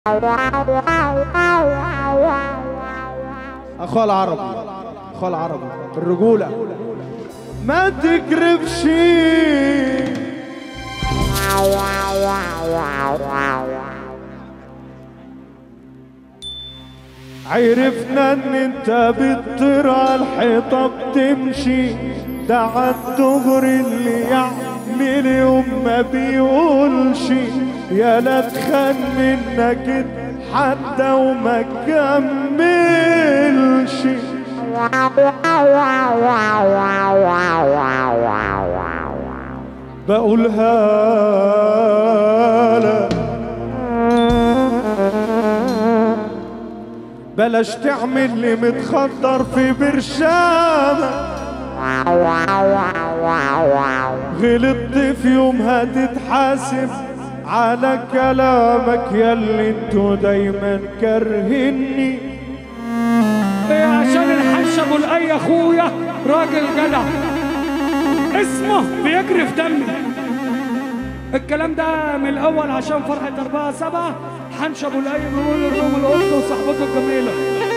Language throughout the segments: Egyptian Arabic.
اخوه العربي اخوه العربي الرجوله ما تكرفش عرفنا ان انت بتطير على الحيطه بتمشي ده عالدغري اللي يعمل يوم ما بيقولش يا لا تخان منك حتى وما كملش بقولها لك بلاش تعمل لي متخدر في برشامة غلطت في يوم هتتحاسب على كلامك ياللي انتو دايما كرهني ايه عشان الحش ابو الاي اخويا راجل جدع اسمه بيجري في دمي الكلام ده من الاول عشان فرحه اربعة سبعة حنش ابو الاي بيقول الروم القط وصاحبته الجميله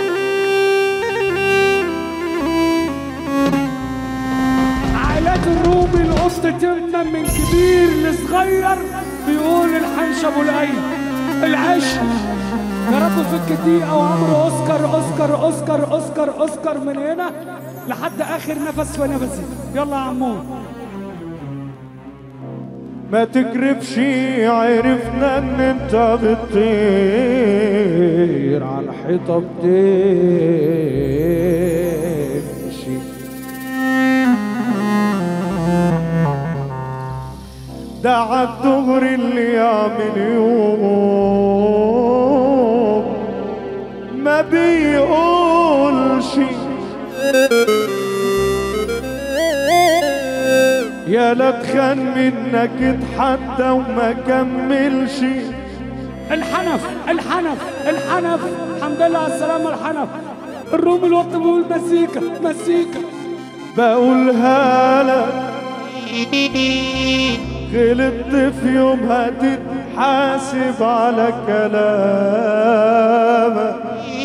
عائلات الرومي القط تمنى من كبير لصغير بيقول الحنش ابو الاي العشق يا رب فك الدقيقة وعمرو اوسكار اوسكار اوسكار اوسكار اوسكار من هنا لحد اخر نفس في نفسي يلا يا عمو ما تكرفش عرفنا ان انت بتطير على الحيطة بتمشي ده عالدغري اللي يعمل يوم ما بيقولش يا لا تخان منك اتحدى وما كملش الحنف الحنف الحنف الحمد لله على السلامة الحنف الروم الوط بيقول مزيكا مزيكا بقولها لك غلطت في يوم هتتحاسب على كلامك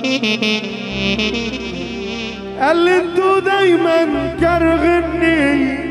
قال لي انتوا دايما كرغني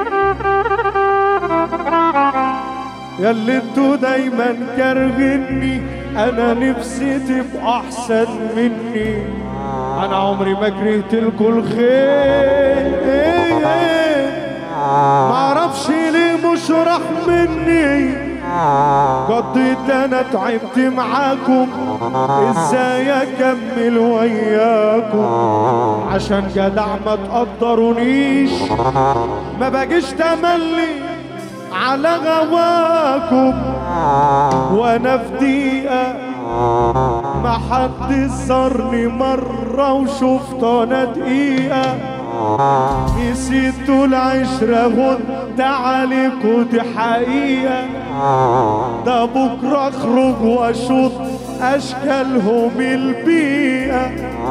يا اللي انتوا دايما كرهني انا نفسي تبقى احسن مني انا عمري ما كرهت لكم الخير معرفش ليه مش راح مني قضيت انا تعبت معاكم ازاي اكمل وياكم عشان جدع ما تقدرونيش ما باجيش تملي على غواكم وانا في دقيقة ما حد زارني مرة وشفت انا دقيقة نسيتوا العشرة غنت عليكوا دي حقيقة ده بكرة اخرج واشوط اشكالهم البيئة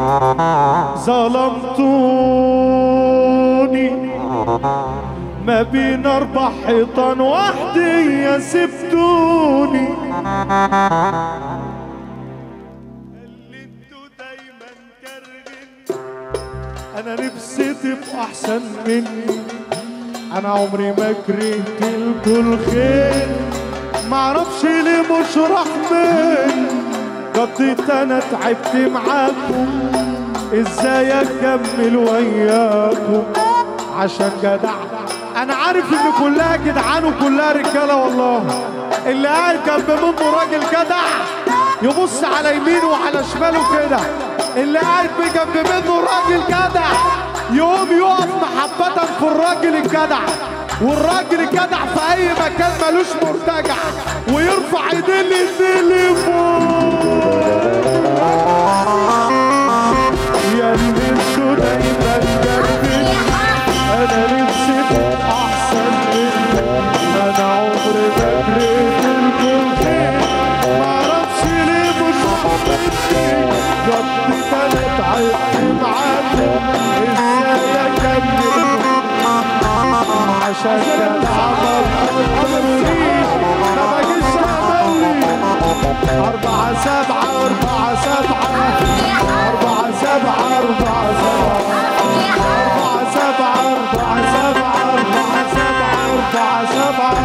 ظلمتوني ما بين اربع حيطان وحدي يا سبتوني اللي انتوا دايما كرهني انا نفسي تبقى احسن مني انا عمري ما كرهت لكم الخير معرفش ليه مش رحمن قضيت انا تعبت معاكم ازاي اكمل وياكم عشان جدع انا عارف ان كلها جدعان وكلها رجاله والله اللي قاعد جنب منه راجل جدع يبص على يمينه وعلى شماله كده اللي قاعد جنب منه راجل جدع يقوم يقف محبة في الراجل الجدع والراجل الجدع في اي مكان ملوش مرتجع ويرفع ايديه الاتنين لفوق يا اللي انتوا دايما جنبي انا نفسي تبقى احسن مني انا عمري ما كرهت لكم خير معرفش ليه مش حبيبتي ربي كانت عايزة معاكم ازاي اكمل عشان كده عمل ما تقدرونيش ما باجيش اعمل أربعة سبعة أربعة سبعة أربعة سبعة أربعة سبعة أربعة سبعة أربعة سبعة أربعة سبعة أربعة سبعة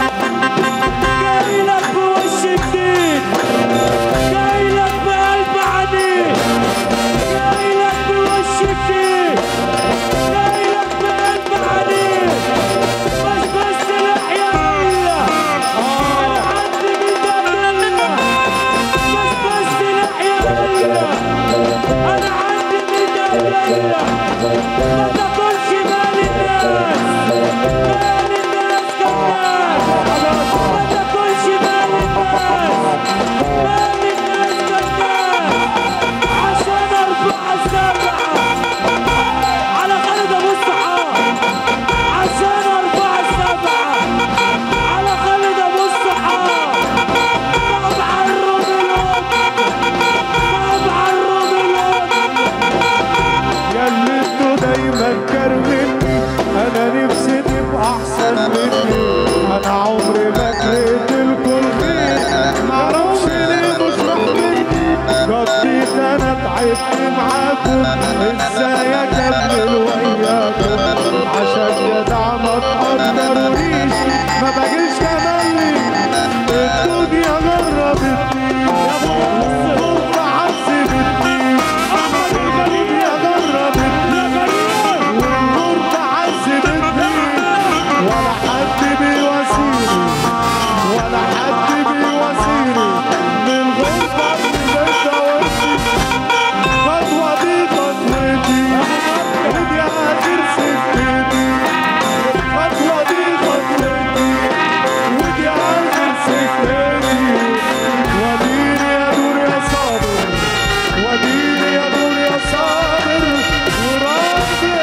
جاي لك بوش جديد جاي لك بقلب عنيد جاي لك بوش جديد جاي لك بقلب عنيد بس بس الحياة انا عندي مدللة بس بس الحياة انا عندي مدللة ما تاكلش مال الناس مال الناس كمان ما تاكلش مال الناس مال الناس كمان عشان اربعة سبعة على خالد ابو الصحاب عشان اربعة سبعة على خالد ابو الصحاب طبعا الروميلون طبعا الروميلون ياللي انتوا دايما كارهيني انا نفسي تبقى احسن مني انا عمري ما كرهت الكل خير معرفش ليه مش راحتني قضيت انا تعبت معاكم ازاي اكمل وياكم عشان جدع ما تقدرونيش ما باجيش تملي الدنيا غربتني والظروف عذبتني الدنيا غربتني والنور تعذبتني ولا حد بيواسيني ولا حد بيواسيني من غربة بتداويني خطوة دي خطوتي ودي آخر سكتي خطوة دي خطوتي ودي آخر سكتي وديني يا دور يا صابر وديني يا دور يا صابر وراضي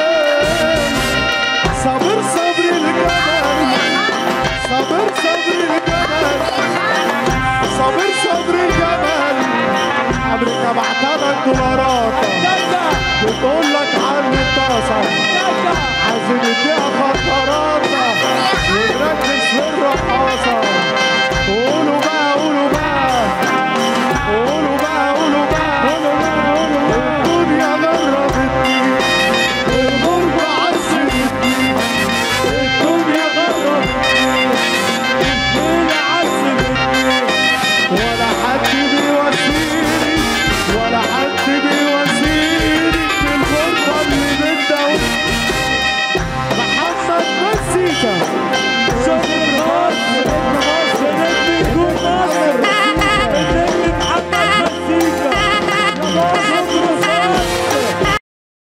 صبر صبر الجمال صبر صبر الجمال صبر صبر الجمال امريكا بعتلك دولارات بتقول لك حل الطاسه